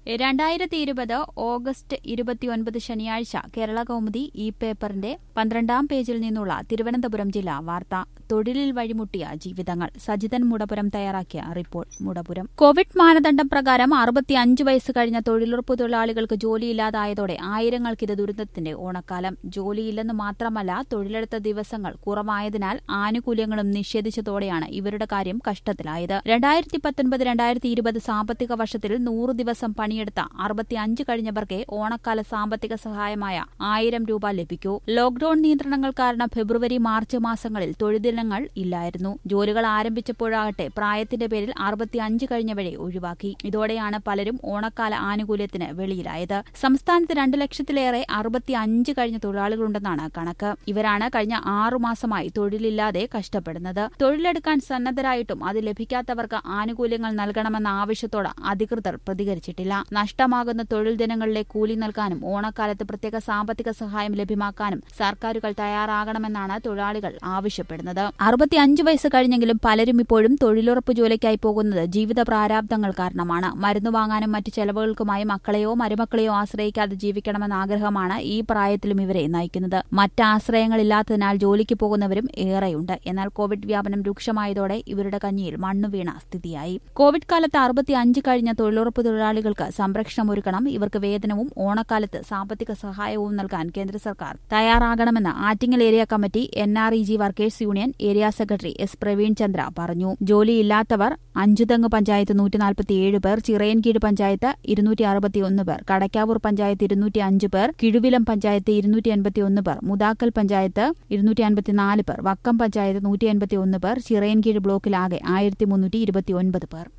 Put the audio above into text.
രണ്ടായിരത്തി ഇരുപത് ഓഗസ്റ്റ് ഇരുപത്തിയൊൻപത് ശനിയാഴ്ച കേരള കൗമുദി ഈ പേപ്പറിന്റെ പന്ത്രണ്ടാം പേജിൽ നിന്നുള്ള തിരുവനന്തപുരം ജില്ലാ വാർത്ത തൊഴിലിൽ വഴിമുട്ടിയ ജീവിതങ്ങൾ സജിതൻ മുടപുരം തയ്യാറാക്കിയ റിപ്പോർട്ട് മുടപുരം കോവിഡ് മാനദണ്ഡം പ്രകാരം അറുപത്തിയഞ്ച് വയസ്സ് കഴിഞ്ഞ തൊഴിലുറപ്പ് തൊഴിലാളികൾക്ക് ജോലിയില്ലാതായതോടെ ആയിരങ്ങൾക്കിത് ദുരിതത്തിന്റെ ഓണക്കാലം ജോലിയില്ലെന്ന് മാത്രമല്ല തൊഴിലെടുത്ത ദിവസങ്ങൾ കുറവായതിനാൽ ആനുകൂല്യങ്ങളും നിഷേധിച്ചതോടെയാണ് ഇവരുടെ കാര്യം കഷ്ടത്തിലായത് രണ്ടായിരത്തി പത്തൊൻപത് രണ്ടായിരത്തി ഇരുപത് സാമ്പത്തിക വർഷത്തിൽ നൂറ് ദിവസം പണിയെടുത്ത അറുപത്തിയഞ്ച് കഴിഞ്ഞവർക്ക് ഓണക്കാല സാമ്പത്തിക സഹായമായ ആയിരം രൂപ ലഭിക്കൂ ലോക്ഡൌൺ നിയന്ത്രണങ്ങൾ കാരണം ഫെബ്രുവരി മാർച്ച് മാസങ്ങളിൽ തൊഴിൽദിനങ്ങൾ ഇല്ലായിരുന്നു ജോലികൾ ആരംഭിച്ചപ്പോഴാകട്ടെ പ്രായത്തിന്റെ പേരിൽ അറുപത്തിയഞ്ച് കഴിഞ്ഞവരെ ഒഴിവാക്കി ഇതോടെയാണ് പലരും ഓണക്കാല ആനുകൂല്യത്തിന് വെളിയിലായത് സംസ്ഥാനത്ത് രണ്ട് ലക്ഷത്തിലേറെ അറുപത്തിയഞ്ച് കഴിഞ്ഞ തൊഴിലാളികളുണ്ടെന്നാണ് കണക്ക് ഇവരാണ് കഴിഞ്ഞ ആറു മാസമായി തൊഴിലില്ലാതെ കഷ്ടപ്പെടുന്നത് തൊഴിലെടുക്കാൻ സന്നദ്ധരായിട്ടും അത് ലഭിക്കാത്തവർക്ക് ആനുകൂല്യങ്ങൾ നൽകണമെന്ന ആവശ്യത്തോട് അധികൃതർ പ്രതികരിച്ചിട്ടില്ല നഷ്ടമാകുന്ന തൊഴിൽ ദിനങ്ങളിലെ കൂലി നൽകാനും ഓണക്കാലത്ത് പ്രത്യേക സാമ്പത്തിക സഹായം ലഭ്യമാക്കാനും സർക്കാരുകൾ തയ്യാറാകണമെന്നാണ് തൊഴിലാളികൾ ആവശ്യപ്പെടുന്നത് അറുപത്തിയഞ്ച് വയസ്സ് കഴിഞ്ഞെങ്കിലും പലരും ഇപ്പോഴും തൊഴിലുറപ്പ് ജോലിക്കായി പോകുന്നത് ജീവിത പ്രാരാബ്ദങ്ങൾ കാരണമാണ് മരുന്ന് വാങ്ങാനും മറ്റു ചെലവുകൾക്കുമായി മക്കളെയോ മരുമക്കളെയോ ആശ്രയിക്കാതെ ജീവിക്കണമെന്ന ആഗ്രഹമാണ് ഈ പ്രായത്തിലും ഇവരെ നയിക്കുന്നത് മറ്റാശ്രയങ്ങളില്ലാത്തതിനാൽ ജോലിക്ക് പോകുന്നവരും ഏറെയുണ്ട് എന്നാൽ കോവിഡ് വ്യാപനം രൂക്ഷമായതോടെ ഇവരുടെ കഞ്ഞിയിൽ മണ്ണുവീണ സ്ഥിതിയായി കോവിഡ് കാലത്ത് അറുപത്തിയഞ്ച് കഴിഞ്ഞ തൊഴിലുറപ്പ് തൊഴിലാളികൾക്ക് സംരക്ഷണം ഒരുക്കണം ഇവർക്ക് വേതനവും ഓണക്കാലത്ത് സാമ്പത്തിക സഹായവും നൽകാൻ കേന്ദ്ര സർക്കാർ തയ്യാറാകണമെന്ന് Attingal area committee N R E G workers union area secretary S Praveen Chandra പറഞ്ഞു ജോലിയില്ലാത്തവർ അഞ്ചുതെങ്ങ് പഞ്ചായത്ത് നൂറ്റി നാൽപ്പത്തിയേഴ് പേർ ചിറയൻകീഴ് പഞ്ചായത്ത് ഇരുന്നൂറ്റി അറുപത്തിയൊന്ന് പേർ കടയ്ക്കാവൂർ പഞ്ചായത്ത് ഇരുന്നൂറ്റി അഞ്ച് പേർ കിഴുവിലം പഞ്ചായത്ത് ഇരുന്നൂറ്റി അൻപത്തിയൊന്ന് പേർ മുതാക്കൽ പഞ്ചായത്ത് ഇരുന്നൂറ്റി അൻപത്തിനാല് പേർ വക്കം പഞ്ചായത്ത് നൂറ്റി അൻപത്തിയൊന്ന് പേർ ചിറയൻകീഴ് ബ്ലോക്കിലാകെ ആയിരത്തി മുന്നൂറ്റി ഇരുപത്തിയൊൻപത് പേർ